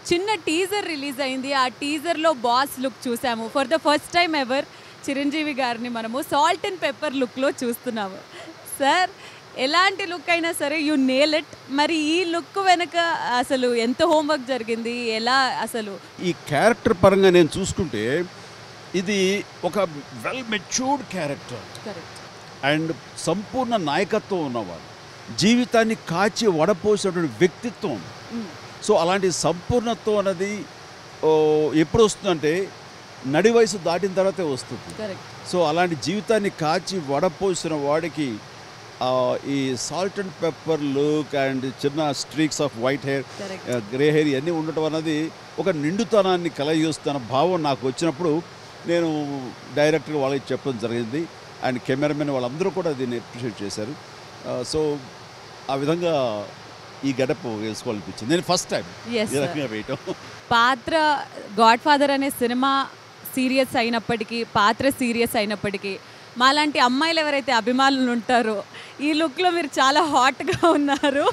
చిన్న teaser release అయింది ఆ టీజర్లో బాస్ లుక్ చూసాము for the first time ever Chiranjeevi గారిని మనము సాల్ట్ అండ్ పెప్పర్ లుక్లో చూస్తున్నాము సార్ ఎలాంటి లుక్ అయినా సరే యు నేల్ ఇట్ మరి ఈ లుక్ వెనుక అసలు ఎంత హోంవర్క్ జరిగింది ఎలా అసలు ఈ క్యారెక్టర్ పరంగా నేను చూసుకుంటే ఇది ఒక well matured character correct and సంపూర్ణ నాయకత్వం ఉన్నవాడు జీవితాన్ని కాచి వడపోసినటువంటి వ్యక్తిత్వం సో అలాంటి సంపూర్ణత్వం అనేది ఓ, ఎప్పుడు వస్తుందంటే నడి వయసు దాటిన తర్వాతే వస్తుంది కరెక్ట్ సో అలాంటి జీవితాన్ని కాచి వడపోసిన వాడికి ఆ, ఈ salt and pepper look and చిన్న streaks of white hair correct grey hair ఇవన్నీ ఉండటం అన్నది ఒక నిండుతనాన్ని కలగజేస్తున్న భావం నాకు వచ్చినప్పుడు నేను డైరెక్ట్గా వాళ్ళకి చెప్పడం జరిగింది అండ్ కెమెరామెన్ వాళ్ళందరూ కూడా దీన్ని అప్రిషియేట్ చేశారు సో ఆ విధంగా ఈ గడప వేసుకోవాలనిపించింది నేను ఫస్ట్ టైం ఎస్ ఈ రకంగా వేయటం పాత్ర గాడ్ ఫాదర్ అనే సినిమా సీరియస్ అయినప్పటికీ పాత్ర సీరియస్ అయినప్పటికీ మాలాంటి అమ్మాయిలు ఎవరైతే అభిమానులు ఉంటారో ఈ లుక్లో మీరు చాలా హాట్గా ఉన్నారు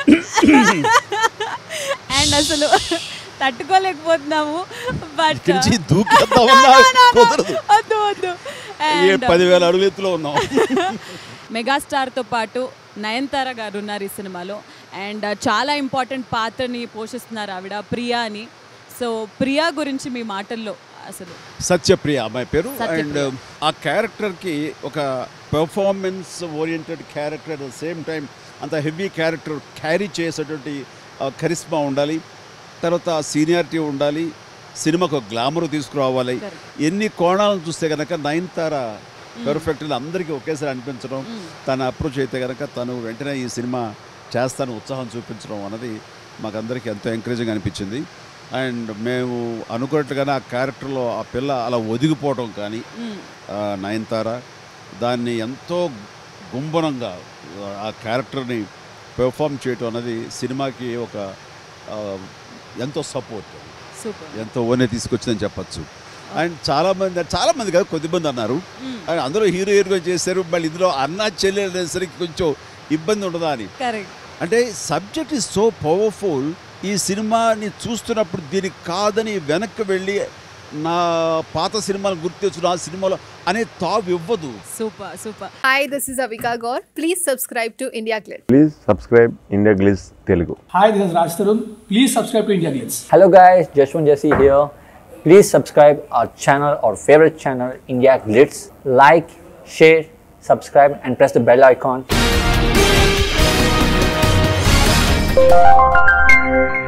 అండ్ అసలు తట్టుకోలేకపోతున్నాము బట్ ఇక్కడి నుంచి దూకేద్దామన్నా కుదరదు వద్దు వద్దు ఏ And పదివేల అడుగుల ఎత్తులో ఉన్నాం మెగాస్టార్తో పాటు నయనతార గారు ఉన్నారు ఈ సినిమాలో అండ్ చాలా ఇంపార్టెంట్ పాత్రని పోషిస్తున్నారు ఆవిడ ప్రియా అని సో ప్రియా గురించి మీ మాటల్లో అసలు సత్యప్రియ అమ్మాయి పేరు సత్యప్రియ. అండ్ ఆ క్యారెక్టర్కి ఒక performance oriented character at the same time అంత హెవీ క్యారెక్టర్ క్యారీ చేసేటువంటి కరిస్మా ఉండాలి తర్వాత సీనియారిటీ ఉండాలి సినిమాకు గ్లామర్ తీసుకురావాలి Correct. ఎన్ని కోణాలను చూస్తే కనుక నయనతార పెర్ఫెక్ట్ అందరికీ ఒకేసారి అనిపించడం తన అప్రోచ్ అయితే కనుక తను వెంటనే ఈ సినిమా చేస్తాను ఉత్సాహం చూపించడం అన్నది మాకందరికీ ఎంతో ఎంకరేజింగ్ అనిపించింది అండ్ మేము అనుకున్నట్టుగానే ఆ క్యారెక్టర్లో ఆ పిల్ల అలా ఒదిగిపోవడం కానీ మ్మ్. ఆ నయనతార దాన్ని ఎంతో గుంభనంగా ఆ క్యారెక్టర్ని పెర్ఫామ్ చేయటం అన్నది సినిమాకి ఒక ఆ, ఎంతో సపోర్ట్ సూపర్ ఎంతో ఓనే తీసుకొచ్చిందని చెప్పచ్చు అండ్ చాలామంది చాలామంది కాదు కొద్దిమంది అన్నారు మ్మ్. అండ్ అందరూ హీరో హీరోగా చేశారు మళ్ళీ ఇందులో అన్న చెల్లెలు అనేసరికి కొంచెం ఇబ్బంది ఉండదా అని కరెక్ట్ అంటే సబ్జెక్ట్ ఈజ్ సో పవర్ఫుల్ ఈ సినిమాని చూస్తున్నప్పుడు దీనికి కాదని వెనక్కి వెళ్ళి నా పాత సినిమాలు గుర్తు తెచ్చుకుని ఆ సినిమాలో అనే తావు ఇవ్వదు super super Hi, this is Avika Gaur. Please subscribe to India Glitz. Please subscribe India Glitz Telugu Hi, this is Raj Tarun. Please subscribe to India Glitz. Hello guys, Jashwant Jesse here. Please subscribe our channel, our favorite channel, India Glitz. Like, share, subscribe and press the bell icon.